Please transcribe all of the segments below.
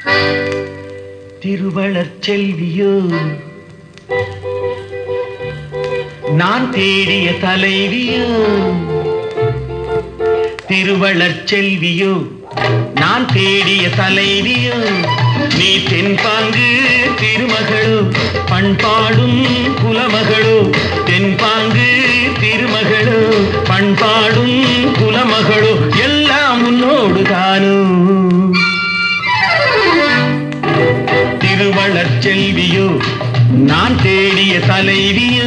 திருவளர் செல்வியோ நான் தேடிய தலைவியோ திருவளர் செல்வியோ நான் தேடிய தலைவியோ நீ தென்பாங்கு திருமகளோ பண்பாடும் குலமகளோ தென்பாங்கு திருமகளோ பண்பாடும் குலமகளோ எல்லாம் உன்னோடு தானோ திருவளர் செல்வியோ நான் தேடிய தலைவியோ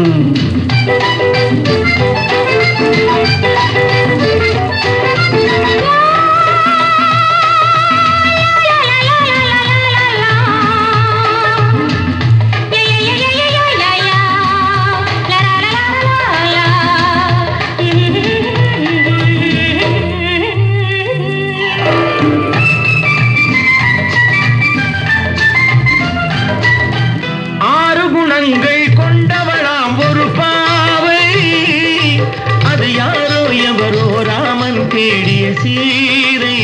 ஆறு குணங்கள் கொண்டவளாம் ஒரு பாவை அது யாரோ எவரோ ராமன் தேடிய சீதை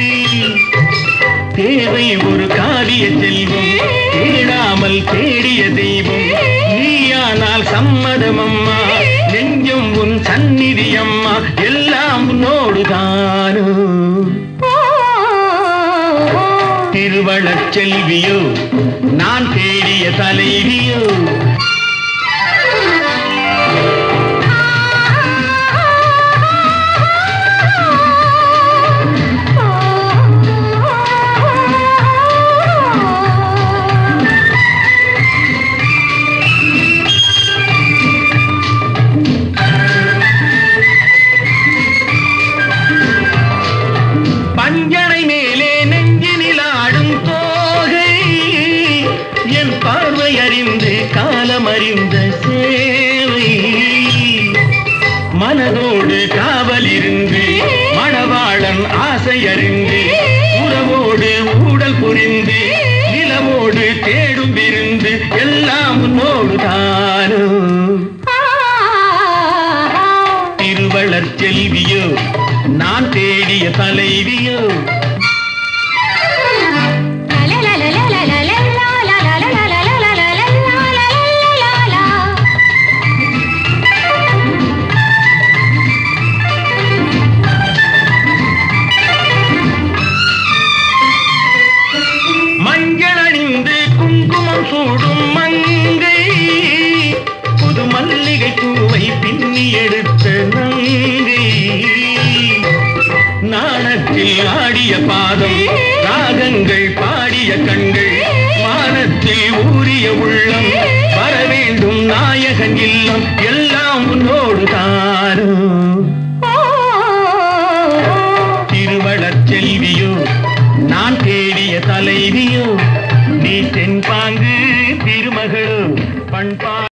தேவை ஒரு காரிய செல்வம் தேடாமல் தேடிய தெய்வம் நீயானால் சம்மதம் அம்மா நெஞ்சம் உன் சந்நிதி அம்மா எல்லாம் உன்னோடு தானோ திருவளச் செல்வியோ நான் தேடிய தலைவியோ பஞ்சனை மேலே நெஞ்சினில் ஆடும் தோகை என் பார்வை அறிந்து காலம் அறிந்த சேவை மனதோடு காவல் இருந்து மணவாளன் ஆசை அறிந்து உறவோடு ஊடல் புரிந்து நிலவோடு தேடும் விருந்து எல்லாம் உன்னோடு தானோ திருவளர் செல்வியோ நான் தேடிய தலைவியோ மஞ்சள் அணிந்து குங்குமம் சூடும் மங்கை புது மல்லிகை பூவை பின்னி எடுத்த நங்கை நாணத்தில் ஆடிய பாதம் ராகங்கள் பாடிய கண்கள் வானத்தில் ஊறிய உள்ளம் வர வேண்டும் நாயகன் இல்லம் எல்லாம் உன்னோடு தானோ திருவளர் செல்வியோ நான் தேடிய தலைவியோ நீ தென்பாங்கு திருமகளோ பண்பா